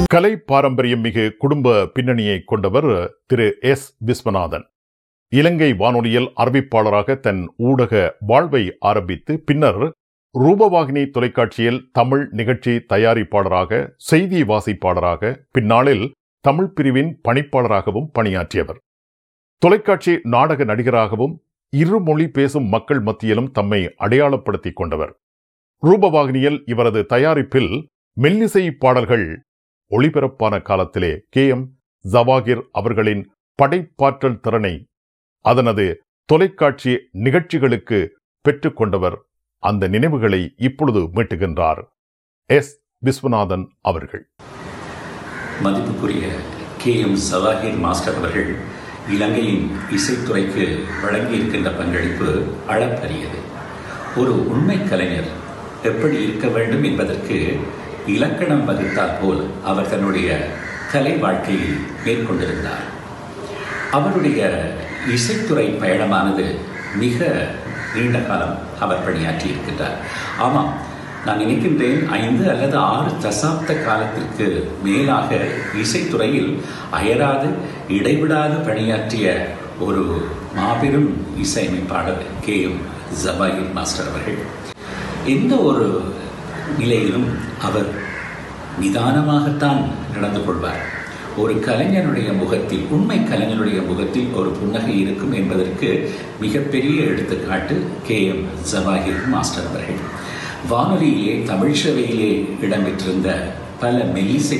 கலை பாரம்பரியம் மிகு குடும்ப பின்னணியை கொண்டவர் திரு எஸ் விஸ்வநாதன் இலங்கை வானொலியில் அறிவிப்பாளராக தன் ஊடக வாழ்வை ஆரம்பித்து பின்னர் ரூபவாகினி தொலைக்காட்சியில் தமிழ் நிகழ்ச்சி தயாரிப்பாளராக செய்தி வாசிப்பாளராக பின்னாளில் தமிழ் பிரிவின் பணிப்பாளராகவும் பணியாற்றியவர் தொலைக்காட்சி நாடக நடிகராகவும் இருமொழி பேசும் மக்கள் மத்தியிலும் தம்மை அடையாளப்படுத்திக் கொண்டவர் ரூபவாகினியில் இவரது தயாரிப்பில் மெல்லிசை பாடல்கள் ஒளிபரப்பான காலத்திலே கே எம் ஜவாகிர் அவர்களின் படைப்பாற்றல் திறனை அதனது தொலைக்காட்சி நிகழ்ச்சிகளுக்கு பெற்றுக்கொண்டவர் அந்த நினைவுகளை இப்பொழுது மீட்டுகின்றார் எஸ் விஸ்வநாதன் அவர்கள் மதிப்புக்குரிய கே எம் சவாஹிர் மாஸ்டர் அவர்கள் இலங்கையின் இசைத்துறைக்கு வழங்கியிருக்கின்ற பங்களிப்பு அளப்பரியது ஒரு உண்மை கலைஞர் எப்படி இருக்க வேண்டும் என்பதற்கு இலக்கணம் வகுத்தால் போல் அவர் தன்னுடைய கலை வாழ்க்கையில் மேற்கொண்டிருந்தார் அவருடைய இசைத்துறை பயணமானது மிக நீண்ட காலம் அவர் பணியாற்றி இருக்கின்றார் ஆமாம் நான் நினைக்கின்றேன் ஐந்து அல்லது ஆறு தசாப்த காலத்திற்கு மேலாக இசைத்துறையில் அயராது இடைவிடாது பணியாற்றிய ஒரு மாபெரும் இசையமைப்பாளர் கே எம் ஜபாயிர் மாஸ்டர் அவர்கள் எந்த ஒரு நிலையிலும் அவர் நிதானமாகத்தான் நடந்து கொள்வார் ஒரு கலைஞனுடைய முகத்தில் உண்மை கலைஞனுடைய முகத்தில் ஒரு புன்னகை இருக்கும் என்பதற்கு மிகப்பெரிய எடுத்துக்காட்டு கே எம் ஜவாஹிர் மாஸ்டர் அவர்கள் வானொலியிலே தமிழ் சேவையிலே இடம்பெற்றிருந்த பல மெல்லிசை